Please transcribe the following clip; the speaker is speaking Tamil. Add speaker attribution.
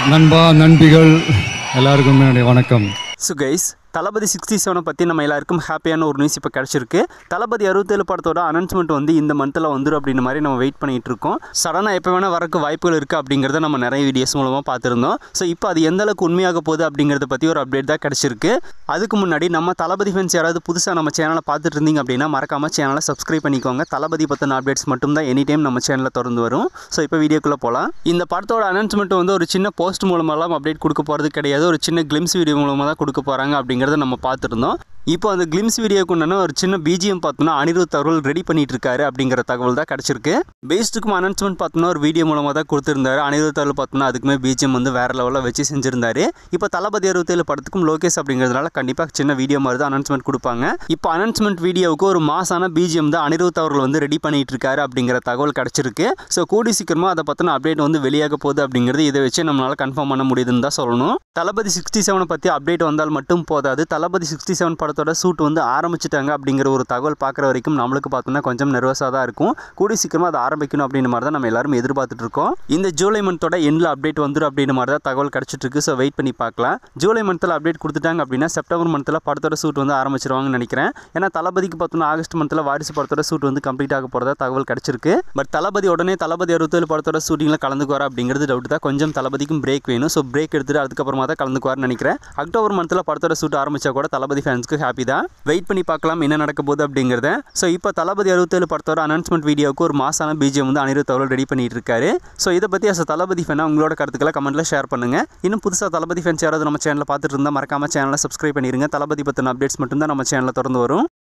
Speaker 1: நண்பா நண்பிகள் எல்லாருக்கும் என்னுடைய வணக்கம்
Speaker 2: ஸோ கைஸ் தளபதி சிக்ஸ்டி செவனை பற்றி நம்ம எல்லாருக்கும் ஹாப்பியான ஒரு நியூஸ் இப்போ கிடச்சிருக்கு தளபதி அறுபத்தேழு படத்தோட அனௌன்ஸ்மெண்ட் வந்து இந்த மந்தில் வந்துடும் அப்படின்ற மாதிரி நம்ம வெயிட் பண்ணிட்டு இருக்கோம் சடனாக எப்போ வேணால் வரக்கு வாய்ப்புகள் இருக்குது அப்படிங்கிறத நம்ம நிறைய வீடியோஸ் மூலமாக பார்த்துருந்தோம் ஸோ இப்போ அது எந்த அளவுக்கு உண்மையாக போகுது அப்படிங்கிறத பற்றி ஒரு அப்டேட் தான் கிடச்சிருக்கு அதுக்கு முன்னாடி நம்ம தளபதி ஃபேன்ஸ் யாராவது புதுசாக நம்ம சேனலை பார்த்துட்டு இருந்தீங்க அப்படின்னா மறக்காம சேனலை சப்ஸ்கிரைப் பண்ணிக்கோங்க தளபதி பற்றின அப்டேட்ஸ் மட்டும் தான் எனி டைம் நம்ம சேனலில் திறந்து வரும் ஸோ இப்போ வீடியோக்குள்ளே போகலாம் இந்த படத்தோட அனௌன்ஸ்மெண்ட் வந்து ஒரு சின்ன போஸ்ட் மூலமாலாம் அப்டேட் கொடுக்க போகிறது கிடையாது ஒரு சின்ன கிளிம்ஸ் வீடியோ மூலமாக தான் கொடுக்க போகிறாங்க அப்படிங்கிறத நம்ம பார்த்துருந்தோம் இப்போ அந்த கிளிம்ஸ் வீடியோக்கு உண்டான ஒரு சின்ன பிஜிஎம் பார்த்தோம்னா அனிருத் அவர்கள் ரெடி பண்ணிட்டு இருக்காரு அப்படிங்கிற தகவல் தான் கிடச்சிருக்கு பேஸ்ட்டுக்கும் அனௌன்ஸ்மெண்ட் பார்த்தோம்னா ஒரு வீடியோ மூலமாக தான் கொடுத்துருந்தாரு அனிருத் அவர்கள் பார்த்தோம்னா அதுக்குமே பிஜிஎம் வந்து வேற லெவலில் வச்சு செஞ்சிருந்தாரு இப்போ தளபதி அறுபத்தேழு படத்துக்கும் லோகேஷ் அப்படிங்கிறதுனால கண்டிப்பாக சின்ன வீடியோ மாதிரி தான் அனௌன்ஸ்மெண்ட் கொடுப்பாங்க இப்போ அனௌன்ஸ்மெண்ட் வீடியோவுக்கு ஒரு மாசான பிஜிஎம் தான் அனிருத் அவர்கள் வந்து ரெடி பண்ணிட்டு இருக்காரு அப்படிங்கிற தகவல் கிடச்சிருக்கு ஸோ கூடி சீக்கிரமாக அதை பற்றின அப்டேட் வந்து வெளியாக போகுது அப்படிங்கிறது இதை வச்சு நம்மளால் கன்ஃபார்ம் பண்ண முடியுதுன்னு தான் சொல்லணும் தளபதி சிக்ஸ்டி செவனை பற்றி அப்டேட் வந்தால் மட்டும் போதாது தளபதி சிக்ஸ்டி செவன் படத்தோட ஷூட் வந்து ஆரம்பிச்சிட்டாங்க அப்படிங்கிற ஒரு தகவல் பார்க்குற வரைக்கும் நம்மளுக்கு பார்த்தோம்னா கொஞ்சம் நர்வஸாக தான் இருக்கும் கூடி சீக்கிரமாக அதை ஆரம்பிக்கணும் அப்படின்ற மாதிரி தான் நம்ம எல்லாரும் எதிர்பார்த்துட்டு இருக்கோம் இந்த ஜூலை மந்தோட எண்டில் அப்டேட் வந்துடும் அப்படின்ற மாதிரி தான் தகவல் கிடச்சிட்டு இருக்கு ஸோ வெயிட் பண்ணி பார்க்கலாம் ஜூலை மந்தில் அப்டேட் கொடுத்துட்டாங்க அப்படின்னா செப்டம்பர் மந்தில் படத்தோட ஷூட் வந்து ஆரம்பிச்சிருவாங்கன்னு நினைக்கிறேன் ஏன்னா தளபதிக்கு பார்த்தோம்னா ஆகஸ்ட் மந்தில் வாரிசு படத்தோட ஷூட் வந்து கம்ப்ளீட் ஆக போகிறதா தகவல் கிடச்சிருக்கு பட் தளபதி உடனே தளபதி அறுபத்தேழு படத்தோட ஷூட்டிங்கில் கலந்துக்குவார் அப்படிங்கிறது டவுட் தான் கொஞ்சம் தளபதிக்கும் பிரேக் வேணும் ஸோ பிரேக் எடுத்துட்டு அதுக்கப்புறமா தான் கலந்துக்குவார்னு நினைக்கிறேன் அக்டோபர் மந்தில் படத்தோட ஷூட் ஆரம்பிச்சா கூட தளபதி ஃபேன்ஸ்க்கு ஹாப்பி தான் வெயிட் பண்ணி பார்க்கலாம் என்ன நடக்க போகுது அப்படிங்கிறத ஸோ இப்போ தளபதி அறுபத்தேழு படத்தோட அனௌன்ஸ்மெண்ட் வீடியோவுக்கு ஒரு மாசான பிஜிஎம் வந்து அனிருத் அவர்கள் ரெடி பண்ணிட்டு இருக்காரு ஸோ இதை பற்றி அஸ் தளபதி ஃபேனாக உங்களோட கருத்துக்களை கமெண்ட்டில் ஷேர் பண்ணுங்க இன்னும் புதுசாக தளபதி ஃபேன்ஸ் யாராவது நம்ம சேனலில் பார்த்துட்டு இருந்தால் மறக்காம சேனலை சப்ஸ்கிரைப் பண்ணிருங்க தளபதி பற்றின அப்டேட்ஸ் மட்டும் தான் நம்ம சேனலில் திறந்து வரும்